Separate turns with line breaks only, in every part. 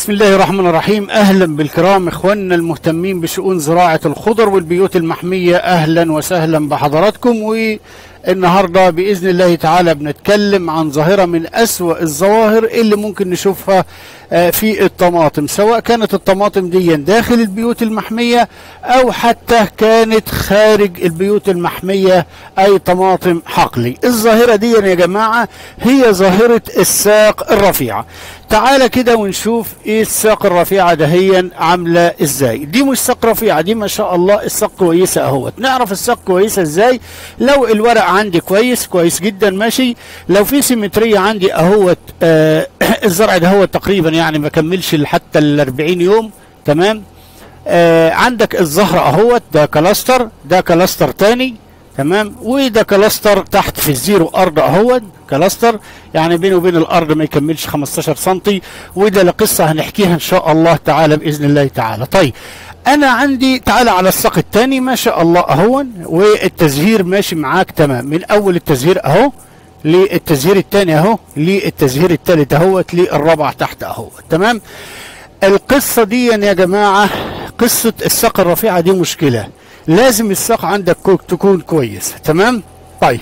بسم الله الرحمن الرحيم اهلا بالكرام اخواننا المهتمين بشؤون زراعه الخضر والبيوت المحميه اهلا وسهلا بحضراتكم والنهارده باذن الله تعالى بنتكلم عن ظاهره من اسوا الظواهر اللي ممكن نشوفها آه، في الطماطم سواء كانت الطماطم دي داخل البيوت المحميه او حتى كانت خارج البيوت المحميه اي طماطم حقلي الظاهره دي يا جماعه هي ظاهره الساق الرفيعه تعالى كده ونشوف ايه الساق الرفيعه دهيا عامله ازاي دي مش ساق رفيعه دي ما شاء الله الساق كويسه اهوت نعرف الساق كويسه ازاي لو الورق عندي كويس كويس جدا ماشي لو في سيمتريه عندي اهوت آه الزرع ده هو تقريبا يعني ما كملش حتى ال 40 يوم تمام آه عندك الزهر اهوت ده كلاستر ده كلاستر تاني تمام وده كلاستر تحت في الزيرو ارض اهوت كلاستر يعني بينه وبين الارض ما يكملش 15 سم وده لقصه هنحكيها ان شاء الله تعالى باذن الله تعالى طيب انا عندي تعالى على الساق الثاني ما شاء الله اهون والتزهير ماشي معاك تمام من اول التزهير اهو للتزهير الثاني اهو للتزهير الثالث اهوت للرابع تحت اهو تمام القصه دي يا جماعه قصه الساق الرفيعه دي مشكله لازم الساق عندك كو- تكون كويس تمام طيب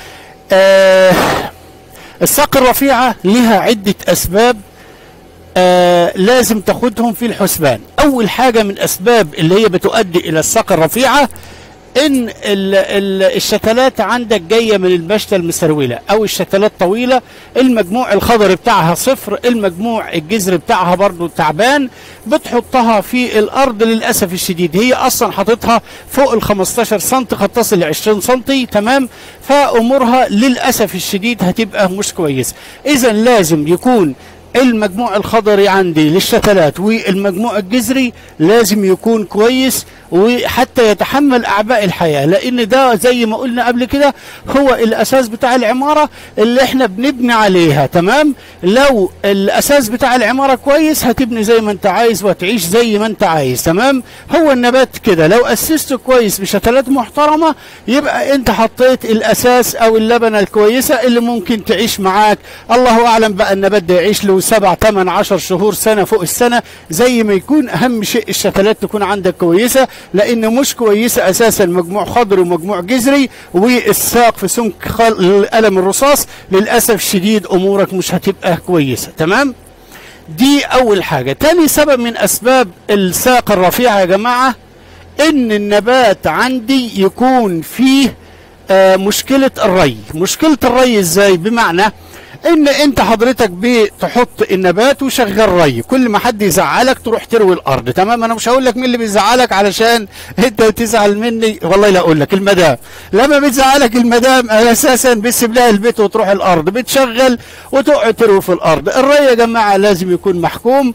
آه الساق الرفيعه لها عده اسباب آه لازم تاخدهم في الحسبان اول حاجه من اسباب اللي هي بتؤدي الى الساق الرفيعه ان ال ال الشتلات عندك جايه من البشته المسروله او الشتلات طويله المجموع الخضري بتاعها صفر المجموع الجذر بتاعها برضو تعبان بتحطها في الارض للاسف الشديد هي اصلا حاططها فوق ال 15 سم قد تصل ل 20 سم تمام فامورها للاسف الشديد هتبقى مش كويس اذا لازم يكون المجموع الخضري عندي للشتلات والمجموع الجذري لازم يكون كويس وحتى يتحمل اعباء الحياه لان ده زي ما قلنا قبل كده هو الاساس بتاع العماره اللي احنا بنبني عليها تمام لو الاساس بتاع العماره كويس هتبني زي ما انت عايز وتعيش زي ما انت عايز تمام هو النبات كده لو اسسته كويس بشتلات محترمه يبقى انت حطيت الاساس او اللبنه الكويسه اللي ممكن تعيش معاك الله اعلم بقى النبات ده يعيش له سبع ثمان عشر شهور سنه فوق السنه زي ما يكون اهم شيء الشتلات تكون عندك كويسه لان مش كويسه اساسا مجموع خضري ومجموع جذري والساق في سمك خل- قلم الرصاص للاسف الشديد امورك مش هتبقى كويسه تمام دي اول حاجه تاني سبب من اسباب الساق الرفيعه يا جماعه ان النبات عندي يكون فيه آه مشكله الري مشكله الري ازاي بمعنى ان انت حضرتك بتحط النبات وشغال ري كل ما حد يزعلك تروح تروي الارض تمام انا مش هقول لك مين اللي بيزعلك علشان انت تزعل مني والله لا اقول لك المدام لما بتزعلك المدام اساسا بتسيب لها البيت وتروح الارض بتشغل وتقعد تروي في الارض الري يا جماعه لازم يكون محكوم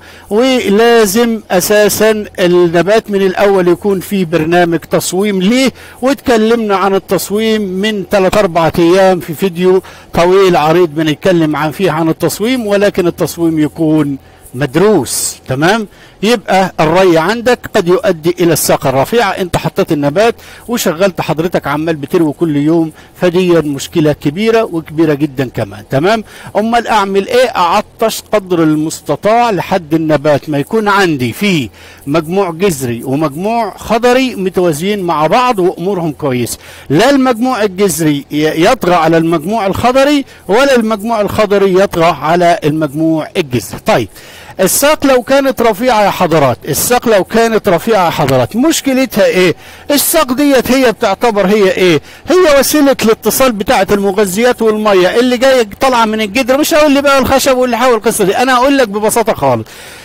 ولازم اساسا النبات من الاول يكون في برنامج تصويم ليه واتكلمنا عن التصويم من 3 4 ايام في فيديو طويل عريض بنتكلم عن فيه عن التصويم ولكن التصويم يكون مدروس تمام يبقى الري عندك قد يؤدي الى الساقه الرفيعه انت حطيت النبات وشغلت حضرتك عمال بتروي كل يوم فدي مشكله كبيره وكبيره جدا كمان تمام امال اعمل ايه اعطش قدر المستطاع لحد النبات ما يكون عندي فيه مجموع جذري ومجموع خضري متوازيين مع بعض وامورهم كويس لا المجموع الجذري ي- يطغى على المجموع الخضري ولا المجموع الخضري يطغى على المجموع الجذري طيب الساق لو كانت رفيعة يا حضرات الساق لو كانت رفيعة يا حضرات مشكلتها ايه الساق ديت هي بتعتبر هي ايه هي وسيلة الاتصال بتاعة المغذيات والمية اللي جاية طالعة من الجدر مش هقول لي بقى الخشب واللي حاول القصة دي انا هقول لك ببساطة خالص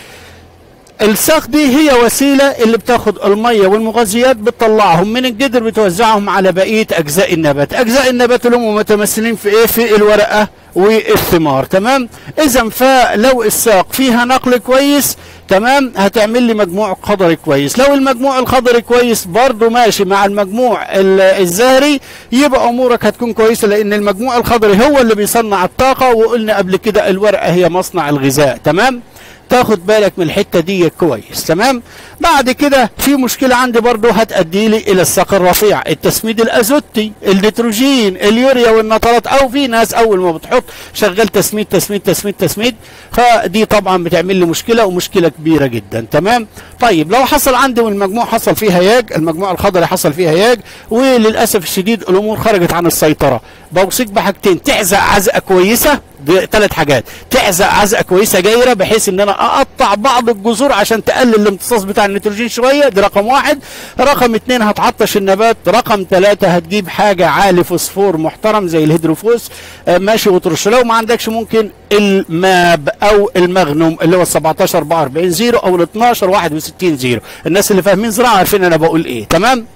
الساق دي هي وسيلة اللي بتاخد المية والمغذيات بتطلعهم من الجدر بتوزعهم على بقية أجزاء النبات أجزاء النبات اللي هم متمثلين في إيه في الورقة والثمار تمام إذا فلو الساق فيها نقل كويس تمام هتعمل لي مجموع خضري كويس لو المجموع الخضري كويس برضو ماشي مع المجموع ال- الزهري يبقى امورك هتكون كويسه لان المجموع الخضري هو اللي بيصنع الطاقه وقلنا قبل كده الورقه هي مصنع الغذاء تمام تاخد بالك من الحته دي كويس تمام بعد كده في مشكله عندي برضو هتؤدي لي الى الساق الرفيع التسميد الازوتي النيتروجين اليوريا والنترات او في ناس اول ما بتحط شغال تسميد تسميد تسميد تسميد فدي طبعا بتعمل لي مشكله ومشكله كبيره جدا تمام طيب لو حصل عندي والمجموع حصل فيها ياج المجموع الخضري حصل فيها ياج وللاسف الشديد الامور خرجت عن السيطره بوصيك بحاجتين تعزق عزقه كويسه ثلاث حاجات تعزق عزقه كويسه جايره بحيث ان انا اقطع بعض الجذور عشان تقلل الامتصاص بتاع النيتروجين شويه دي رقم واحد رقم اتنين هتعطش النبات رقم ثلاثة هتجيب حاجه عالي فوسفور محترم زي الهيدروفوس آه ماشي وترش لو ما عندكش ممكن الماب او المغنم اللي هو ال 17 44 زيرو او ال 12 61 زيرو الناس اللي فاهمين زراعه عارفين انا بقول ايه تمام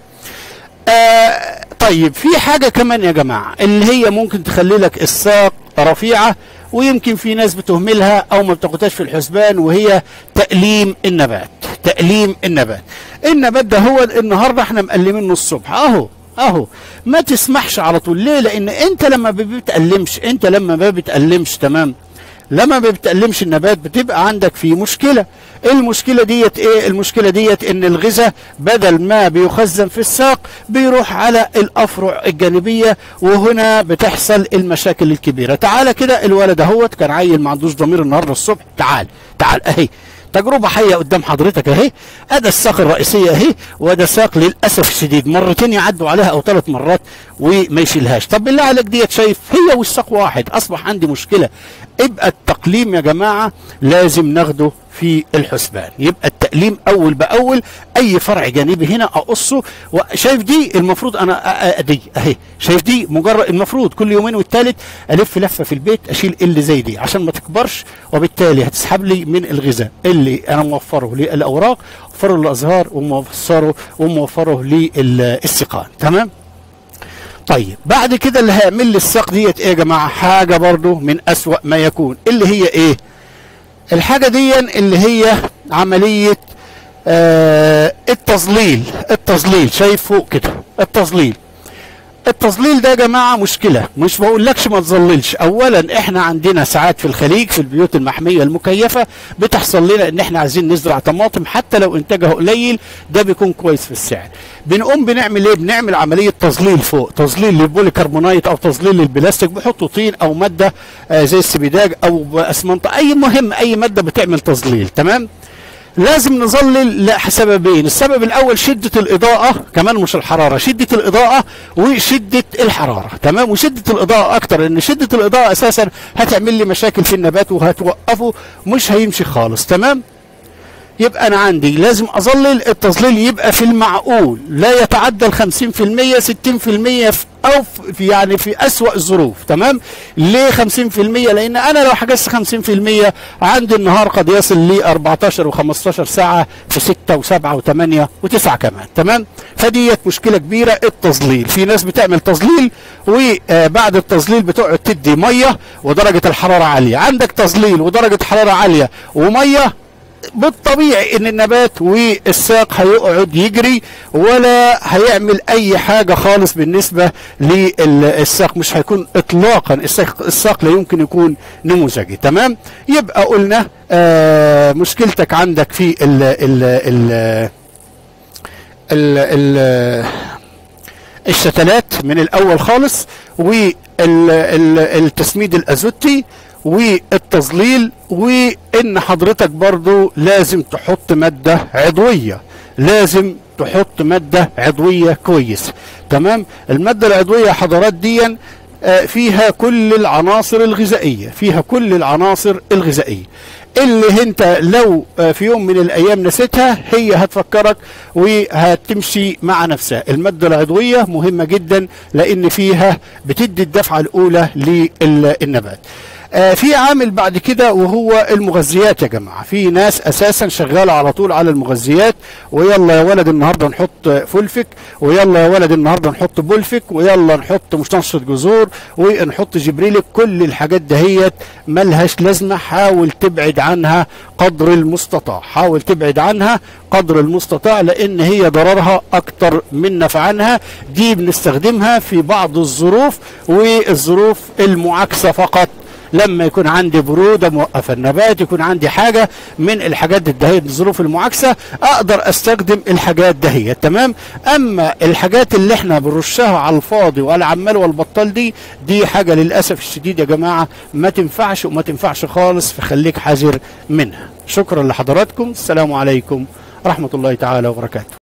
آه طيب في حاجه كمان يا جماعه اللي هي ممكن تخلي لك الساق رفيعه ويمكن في ناس بتهملها او ما بتاخدهاش في الحسبان وهي تأليم النبات تأليم النبات النبات ده هو النهارده احنا مقلمينه الصبح اهو اهو ما تسمحش على طول ليه لان انت لما ما بتألمش انت لما ما بتألمش تمام لما ما بتألمش النبات بتبقى عندك في مشكلة المشكلة ديت ايه المشكلة ديت ان الغذاء بدل ما بيخزن في الساق بيروح على الافرع الجانبية وهنا بتحصل المشاكل الكبيرة تعالى كده الولد اهوت كان عيل ما عندوش ضمير النهاردة الصبح تعال تعال اهي تجربة حية قدام حضرتك اهي ادى الساق الرئيسية اهي وده ساق للاسف الشديد مرتين يعدوا عليها او ثلاث مرات وما يشيلهاش طب بالله عليك ديت شايف هي والساق واحد اصبح عندي مشكلة يبقى التقليم يا جماعة لازم ناخده في الحسبان يبقى التقليم اول باول اي فرع جانبي هنا اقصه وشايف دي المفروض انا ادي اهي شايف دي مجرد المفروض كل يومين والتالت الف لفه في البيت اشيل اللي زي دي عشان ما تكبرش وبالتالي هتسحب لي من الغذاء اللي انا موفره للاوراق موفره للازهار وموفره وموفره للسقان تمام طيب بعد كده اللي هيعمل لي الساق ديت ايه يا جماعه حاجه برضو من اسوا ما يكون اللي هي ايه الحاجه دي اللي هي عمليه آه التظليل التظليل شايف فوق كده التظليل التظليل ده يا جماعه مشكله مش بقولكش ما تظللش اولا احنا عندنا ساعات في الخليج في البيوت المحميه المكيفه بتحصل لنا ان احنا عايزين نزرع طماطم حتى لو انتاجها قليل ده بيكون كويس في السعر بنقوم بنعمل ايه بنعمل عمليه تظليل فوق تظليل للبوليكربونايت او تظليل للبلاستيك بيحطوا طين او ماده آه زي السبيداج او اسمنت اي مهم اي ماده بتعمل تظليل تمام لازم نظلل لسببين السبب الاول شدة الاضاءة كمان مش الحرارة شدة الاضاءة وشدة الحرارة تمام وشدة الاضاءة اكتر لان شدة الاضاءة اساسا هتعمل لي مشاكل في النبات وهتوقفه مش هيمشي خالص تمام يبقى انا عندي لازم اظلل التظليل يبقى في المعقول لا يتعدى ال 50% 60% في او في يعني في اسوأ الظروف تمام ليه 50% لان انا لو حجزت 50% عندي النهار قد يصل ل 14 و15 ساعه في 6 و7 و8 و9 كمان تمام فديت مشكله كبيره التظليل في ناس بتعمل تظليل وبعد التظليل بتقعد تدي ميه ودرجه الحراره عاليه عندك تظليل ودرجه حراره عاليه وميه بالطبيعي ان النبات والساق هيقعد يجري ولا هيعمل اي حاجة خالص بالنسبة للساق مش هيكون اطلاقا الساق, الساق لا يمكن يكون نموذجي تمام يبقى قلنا آه مشكلتك عندك في ال ال ال ال ال الشتلات من الاول خالص والتسميد الازوتي والتظليل وان حضرتك برضو لازم تحط مادة عضوية لازم تحط مادة عضوية كويس تمام المادة العضوية حضرات دي فيها كل العناصر الغذائية فيها كل العناصر الغذائية اللي انت لو في يوم من eلايام نسيتها هي هتفكرك وهتمشي مع نفسها المادة العضوية مهمة جدا لان فيها بتدي الدفعة الاولى للنبات آه في عامل بعد كده وهو المغذيات يا جماعه في ناس اساسا شغاله على طول على المغذيات ويلا يا ولد النهارده نحط فولفك ويلا يا ولد النهارده نحط بولفك ويلا نحط مستنشط جذور ونحط جبريلك كل الحاجات دهيت ملهاش لازمه حاول تبعد عنها قدر المستطاع حاول تبعد عنها قدر المستطاع لان هي ضررها اكتر من نفعنها دي بنستخدمها في بعض الظروف والظروف المعاكسه فقط لما يكون عندي بروده موقفه النبات يكون عندي حاجه من الحاجات الدهيه الظروف المعاكسه اقدر استخدم الحاجات دهية تمام اما الحاجات اللي احنا بنرشها على الفاضي وعلى العمال والبطال دي دي حاجه للاسف الشديد يا جماعه ما تنفعش وما تنفعش خالص فخليك حذر منها شكرا لحضراتكم السلام عليكم ورحمه الله تعالى وبركاته